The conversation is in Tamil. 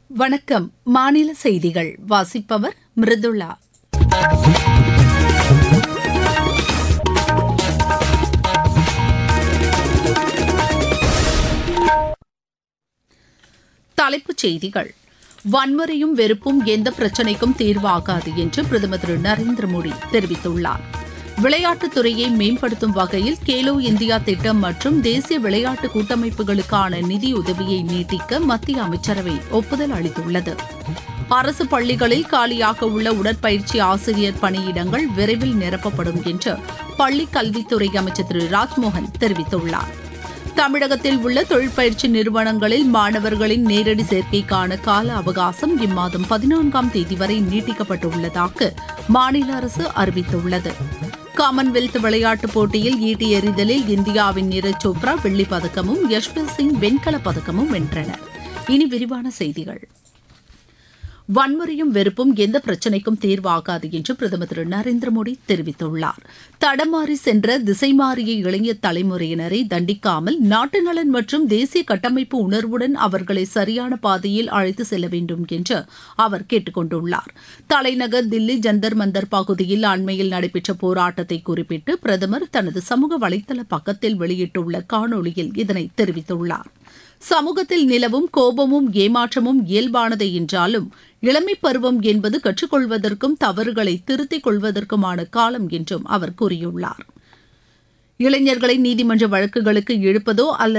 வணக்கம் மாநில செய்திகள் வாசிப்பவர் மிருதுளா தலைப்புச் செய்திகள் வன்முறையும் வெறுப்பும் எந்த பிரச்சினைக்கும் தீர்வாகாது என்று பிரதமர் திரு நரேந்திர மோடி தெரிவித்துள்ளார் விளையாட்டுத் துறையை மேம்படுத்தும் வகையில் கேலோ இந்தியா திட்டம் மற்றும் தேசிய விளையாட்டு கூட்டமைப்புகளுக்கான நிதியுதவியை நீட்டிக்க மத்திய அமைச்சரவை ஒப்புதல் அளித்துள்ளது அரசு பள்ளிகளில் காலியாக உள்ள உடற்பயிற்சி ஆசிரியர் பணியிடங்கள் விரைவில் நிரப்பப்படும் என்று பள்ளிக் கல்வித்துறை அமைச்சர் திரு ராஜ்மோகன் தெரிவித்துள்ளார் தமிழகத்தில் உள்ள தொழிற்பயிற்சி நிறுவனங்களில் மாணவர்களின் நேரடி சேர்க்கைக்கான கால அவகாசம் இம்மாதம் பதினான்காம் தேதி வரை நீட்டிக்கப்பட்டுள்ளதாக மாநில அரசு அறிவித்துள்ளது காமன்வெல்த் விளையாட்டுப் போட்டியில் ஈட்டி எறிதலில் இந்தியாவின் நீரஜ் சோப்ரா வெள்ளிப் பதக்கமும் யஷ்வீர் சிங் வெண்கலப் பதக்கமும் வென்றனர் இனி விரிவான செய்திகள் வன்முறையும் வெறுப்பும் எந்த பிரச்சினைக்கும் தீர்வாகாது என்று பிரதமர் திரு நரேந்திர மோடி தெரிவித்துள்ளார் தடமாறி சென்ற திசை மாறிய இளைய தலைமுறையினரை தண்டிக்காமல் நாட்டு நலன் மற்றும் தேசிய கட்டமைப்பு உணர்வுடன் அவர்களை சரியான பாதையில் அழைத்து செல்ல வேண்டும் என்று அவர் கேட்டுக் கொண்டுள்ளார் தலைநகர் தில்லி ஜந்தர் மந்தர் பகுதியில் அண்மையில் நடைபெற்ற போராட்டத்தை குறிப்பிட்டு பிரதமர் தனது சமூக வலைதள பக்கத்தில் வெளியிட்டுள்ள காணொலியில் இதனை தெரிவித்துள்ளார் சமூகத்தில் நிலவும் கோபமும் ஏமாற்றமும் இயல்பானதே என்றாலும் இளமை பருவம் என்பது கற்றுக்கொள்வதற்கும் தவறுகளை திருத்திக் கொள்வதற்குமான காலம் என்றும் அவர் கூறியுள்ளார் இளைஞர்களை நீதிமன்ற வழக்குகளுக்கு இழுப்பதோ அல்லது